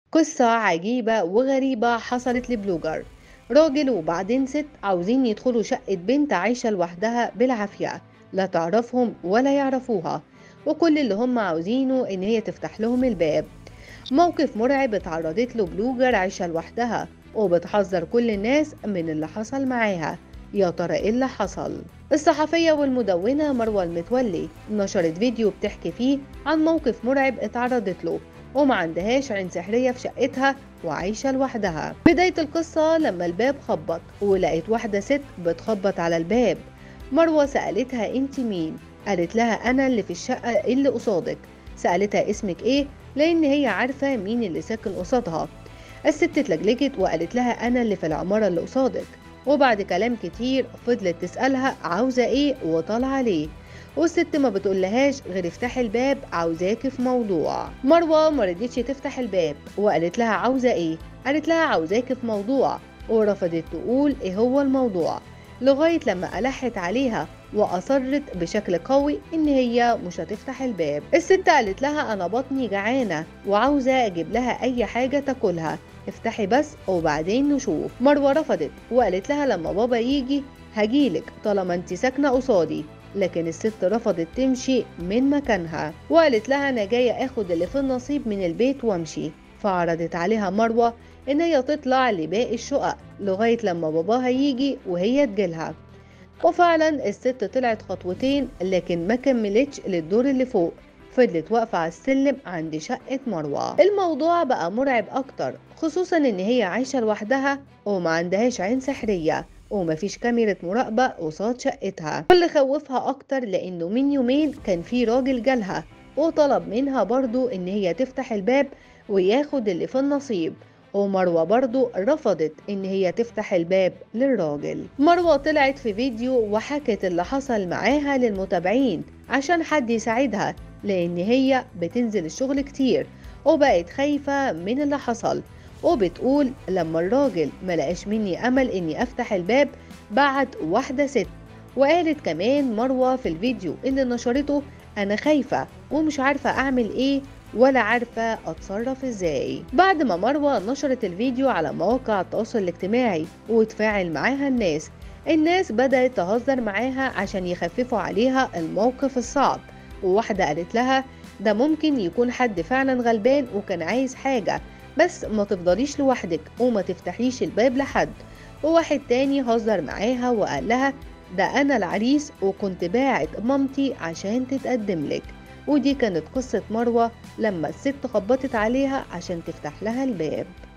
قصة عجيبة وغريبة حصلت لبلوجر راجل وبعدين ست عاوزين يدخلوا شقة بنت عايشة لوحدها بالعافية لا تعرفهم ولا يعرفوها وكل اللي هم عاوزينه إن هي تفتح لهم الباب موقف مرعب اتعرضت له بلوجر عايشة لوحدها وبتحذر كل الناس من اللي حصل معاها يا ترى ايه اللي حصل الصحفية والمدونة مروة المتولي نشرت فيديو بتحكي فيه عن موقف مرعب اتعرضت له وما عندهاش عين سحرية في شقتها وعايشة لوحدها بداية القصة لما الباب خبط ولقيت واحدة ست بتخبط على الباب مروة سألتها انت مين قالت لها انا اللي في الشقة اللي قصادك سألتها اسمك ايه لان هي عارفة مين اللي ساكن قصادها الست اتلجلجت وقالت لها انا اللي في العمارة اللي قصادك وبعد كلام كتير فضلت تسألها عاوزة ايه وطالعة ليه والست ما بتقولهاش غير افتحي الباب عاوزاكي في موضوع مروة ما رضيتش تفتح الباب وقالت لها عاوزة ايه قالت لها عاوزاكي في موضوع ورفضت تقول ايه هو الموضوع لغاية لما ألحت عليها وأصرت بشكل قوي إن هي مش هتفتح الباب الست قالت لها أنا بطني جعانة وعاوزة أجيب لها أي حاجة تاكلها افتحي بس وبعدين نشوف مروة رفضت وقالت لها لما بابا يجي هجيلك طالما انت ساكنة قصادي لكن الست رفضت تمشي من مكانها وقالت لها انا جاية اخد اللي في النصيب من البيت وامشي فعرضت عليها مروة ان هي تطلع لباقي الشقق لغاية لما باباها يجي وهي تجيلها وفعلا الست طلعت خطوتين لكن ما كملتش للدور اللي فوق فضلت واقفة على السلم عند شقة مروة الموضوع بقى مرعب أكتر خصوصا إن هي عايشة لوحدها وما عندهاش عين سحرية ومفيش كاميرا مراقبة قصاد شقتها واللي خوفها أكتر لأنه من يومين كان في راجل جالها وطلب منها برضو إن هي تفتح الباب وياخد اللي في النصيب ومروة برضو رفضت إن هي تفتح الباب للراجل مروة طلعت في فيديو وحكت اللي حصل معاها للمتابعين عشان حد يساعدها لأن هي بتنزل الشغل كتير وبقت خايفة من اللي حصل وبتقول لما الراجل ملقاش مني أمل إني أفتح الباب بعت واحدة ست وقالت كمان مروة في الفيديو اللي نشرته أنا خايفة ومش عارفة أعمل إيه ولا عارفة أتصرف إزاي بعد ما مروة نشرت الفيديو على مواقع التواصل الاجتماعي وتفاعل معاها الناس الناس بدأت تهزر معاها عشان يخففوا عليها الموقف الصعب وواحدة قالت لها ده ممكن يكون حد فعلا غلبان وكان عايز حاجة بس ما تفضليش لوحدك وما تفتحيش الباب لحد وواحد تاني هزر معاها وقال لها ده أنا العريس وكنت باعت مامتي عشان تتقدم لك ودي كانت قصة مروة لما الست خبطت عليها عشان تفتح لها الباب